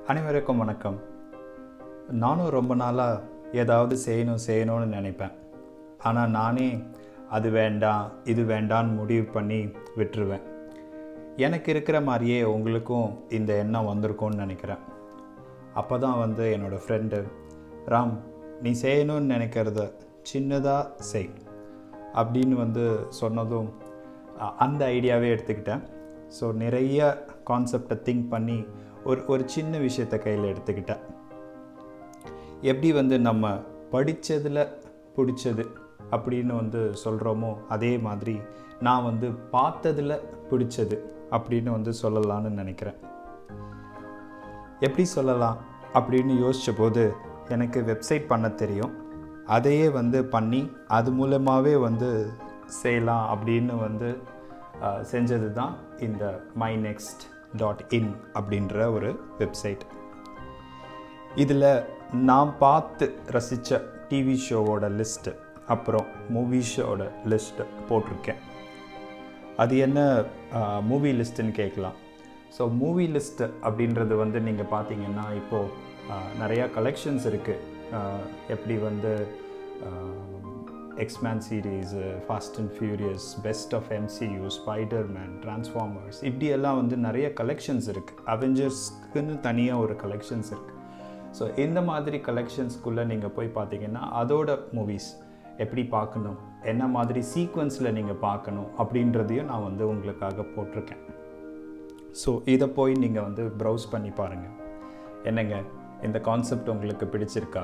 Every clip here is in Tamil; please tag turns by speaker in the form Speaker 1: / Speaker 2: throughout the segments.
Speaker 1: அனைவருக்கும் வணக்கம் நானும் ரொம்ப நாளாக ஏதாவது செய்யணும் செய்யணும்னு நினைப்பேன் ஆனால் நானே அது வேண்டாம் இது வேண்டான்னு முடிவு பண்ணி விட்டுருவேன் எனக்கு இருக்கிற மாதிரியே உங்களுக்கும் இந்த எண்ணம் வந்திருக்கும்னு நினைக்கிறேன் அப்போ தான் வந்து என்னோடய ஃப்ரெண்டு ராம் நீ செய்யணும்னு நினைக்கிறத சின்னதாக செய் அப்படின்னு வந்து சொன்னதும் அ- அந்த ஐடியாவே எடுத்துக்கிட்டேன் ஸோ நிறைய கான்செப்டை திங்க் பண்ணி ஒரு ஒரு சின்ன விஷயத்தை கையில் எடுத்துக்கிட்டேன் எப்படி வந்து நம்ம படித்ததில் பிடிச்சது அப்படின்னு வந்து சொல்கிறோமோ அதே மாதிரி நான் வந்து பார்த்ததில் பிடிச்சது அப்படின்னு வந்து சொல்லலாம்னு நினைக்கிறேன் எப்படி சொல்லலாம் அப்படின்னு யோசித்த போது எனக்கு வெப்சைட் பண்ண தெரியும் அதையே வந்து பண்ணி அது மூலமாகவே வந்து செய்யலாம் அப்படின்னு வந்து அஹ், செஞ்சது தான் இந்த மை நெக்ஸ்ட் டாட் இன் அப்படின்ற ஒரு வெப்சைட் இதில் நான் பார்த்து ரசித்த டிவி ஷோவோட லிஸ்ட்டு அப்புறம் மூவிஸோட லிஸ்ட்டு போட்டிருக்கேன் அது என்ன மூவி லிஸ்ட்டுன்னு கேட்கலாம் ஸோ மூவி லிஸ்ட்டு அப்படின்றது வந்து நீங்கள் பார்த்தீங்கன்னா இப்போது நிறையா கலெக்ஷன்ஸ் இருக்குது எப்படி வந்து X Men series fast and furious best of MCU Spiderman Transformers இப்படி எல்லாம் வந்து நிறைய கலெக்ஷன்ஸ் இருக்குது அவெஞ்சர்ஸ்க்குன்னு தனியாக ஒரு கலெக்ஷன்ஸ் இருக்குது ஸோ இந்த மாதிரி கலெக்ஷன்ஸ்குள்ளே நீங்கள் போய் பார்த்தீங்கன்னா அதோட மூவிஸ் எப்படி பார்க்கணும் என்ன மாதிரி சீக்வன்ஸில் நீங்கள் பார்க்கணும் அப்படின்றதையும் நான் வந்து உங்களுக்காக போட்டிருக்கேன் ஸோ இதை போய் நீங்கள் வந்து ப்ரௌஸ் பண்ணி பாருங்கள் என்னங்க இந்த கான்செப்ட் உங்களுக்கு பிடிச்சிருக்கா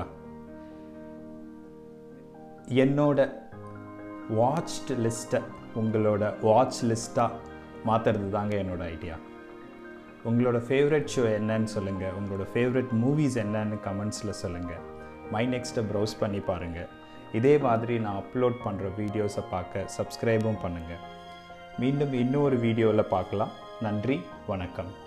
Speaker 1: என்னோட வாட்ச்டு லிஸ்ட்டை உங்களோட வாட்ச் லிஸ்ட்டாக மாற்றுறது தாங்க என்னோட ஐடியா உங்களோட ஃபேவரட் ஷோ என்னன்னு சொல்லுங்கள் உங்களோட ஃபேவரட் மூவிஸ் என்னன்னு கமெண்ட்ஸில் சொல்லுங்கள் மை நெக்ஸ்ட்டை ப்ரௌஸ் பண்ணி பாருங்கள் இதே மாதிரி நான் அப்லோட் பண்ணுற வீடியோஸை பார்க்க சப்ஸ்கிரைபும் பண்ணுங்கள் மீண்டும் இன்னொரு வீடியோவில் பார்க்கலாம் நன்றி வணக்கம்